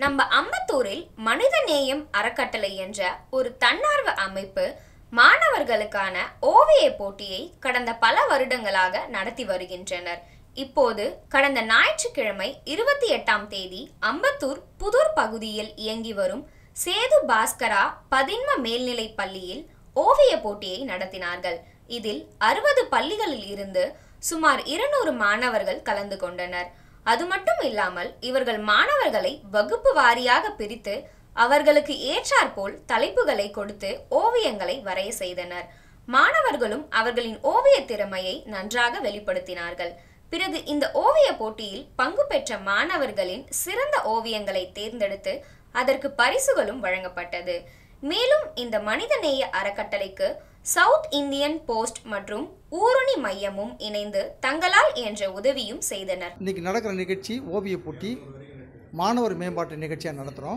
நம்ம அம்பத்தூரில் மனிதநேயம் அறக்கட்டளை என்ற ஒரு தன்னார்வ அமைப்பு மாணவர்களுக்கான ஓவிய போட்டியை கடந்த பல வருடங்களாக நடத்தி வருகின்றனர் இப்போது கடந்த ஞாயிற்றுக்கிழமை இருபத்தி எட்டாம் தேதி அம்பத்தூர் புதூர் பகுதியில் இயங்கி வரும் சேது பாஸ்கரா பதின்ம மேல்நிலைப் பள்ளியில் ஓவிய போட்டியை நடத்தினார்கள் இதில் அறுபது பள்ளிகளில் இருந்து சுமார் இருநூறு மாணவர்கள் கலந்து கொண்டனர் அது மட்டும் இல்லாமல் இவர்கள் மாணவர்களை வகுப்பு வாரியாக பிரித்து அவர்களுக்கு ஏற்றாற்போல் தலைப்புகளை கொடுத்து ஓவியங்களை வரைய செய்தனர் மாணவர்களும் அவர்களின் ஓவிய திறமையை நன்றாக வெளிப்படுத்தினார்கள் பிறகு இந்த ஓவிய போட்டியில் பங்கு பெற்ற மாணவர்களின் சிறந்த ஓவியங்களை தேர்ந்தெடுத்து அதற்கு பரிசுகளும் வழங்கப்பட்டது மேலும் இந்த மனிதநேய அறக்கட்டளைக்கு சவுத் இந்தியன் போஸ்ட் மற்றும் ஊருணி மையமும் இணைந்து தங்களால் என்ற உதவியும் செய்தனர் இன்றைக்கி நடக்கிற நிகழ்ச்சி ஓவிய போட்டி மாணவர் மேம்பாட்டு நிகழ்ச்சியாக நடத்துகிறோம்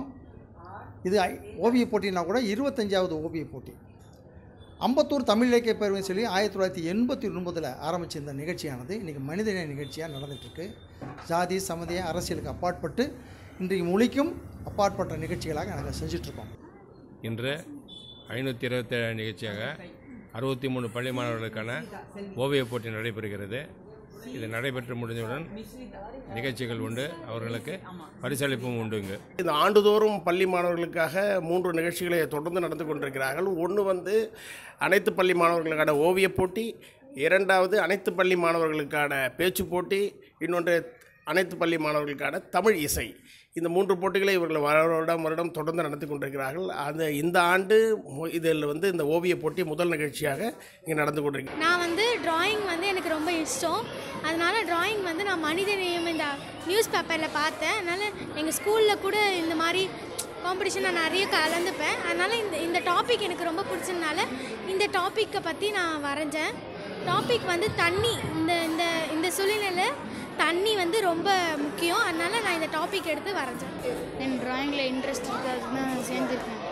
இது ஐ- ஓவிய போட்டினா கூட இருபத்தஞ்சாவது ஓவிய போட்டி அம்பத்தூர் தமிழ் இலக்கிய பேரவை சொல்லி ஆயிரத்தி தொள்ளாயிரத்தி எண்பத்தி ஒன்பதில் ஆரம்பித்த இந்த நிகழ்ச்சியானது இன்றைக்கி மனிதநேய நிகழ்ச்சியாக நடந்துகிட்ருக்கு ஜாதி சமதிய அரசியலுக்கு அப்பாற்பட்டு இன்றைக்கு மொழிக்கும் அப்பாற்பட்ட நிகழ்ச்சிகளாக நாங்கள் செஞ்சிட்ருக்கோம் இன்று ஐநூற்றி இருபத்தேழு நிகழ்ச்சியாக அறுபத்தி மூணு பள்ளி மாணவர்களுக்கான ஓவியப் போட்டி நடைபெறுகிறது இது நடைபெற்று முடிந்தவுடன் நிகழ்ச்சிகள் உண்டு அவர்களுக்கு பரிசளிப்பும் உண்டு இங்கு இந்த ஆண்டுதோறும் பள்ளி மாணவர்களுக்காக மூன்று நிகழ்ச்சிகளை தொடர்ந்து நடந்து கொண்டிருக்கிறார்கள் ஒன்று வந்து அனைத்து பள்ளி மாணவர்களுக்கான ஓவியப் போட்டி இரண்டாவது அனைத்து பள்ளி மாணவர்களுக்கான பேச்சு போட்டி இன்னொன்று அனைத்து பள்ளி மாணவர்களுக்கான தமிழ் இசை இந்த மூன்று போட்டிகளை இவர்கள் வருடம் வருடம் தொடர்ந்து நடத்தி கொண்டிருக்கிறார்கள் அந்த இந்த ஆண்டு மு- இதில் வந்து இந்த ஓவியப் போட்டி முதல் நிகழ்ச்சியாக இங்கே நடந்து கொண்டிருக்கிறது நான் வந்து டிராயிங் வந்து எனக்கு ரொம்ப இஷ்டம் அதனால டிராயிங் வந்து நான் மனித நேயம் இந்த நியூஸ் பேப்பரில் பார்த்தேன் அதனால் எங்கள் ஸ்கூலில் கூட இந்த மாதிரி காம்படிஷன் நான் நிறைய கலந்துப்பேன் அதனால் இந்த இந்த டாபிக் எனக்கு ரொம்ப பிடிச்சதுனால இந்த டாப்பிக்கை பற்றி நான் வரைஞ்சேன் டாபிக் வந்து தண்ணி இந்த இந்த இந்த சூழ்நிலையில் தண்ணி வந்து ரொம்ப முக்கியம் அதனால் நான் இந்த டாபிக் எடுத்து வரைஞ்சேன் என் ட்ராயிங்கில் இன்ட்ரெஸ்ட் இருக்கு அதுக்கு நான் சேர்ந்துருக்கேன்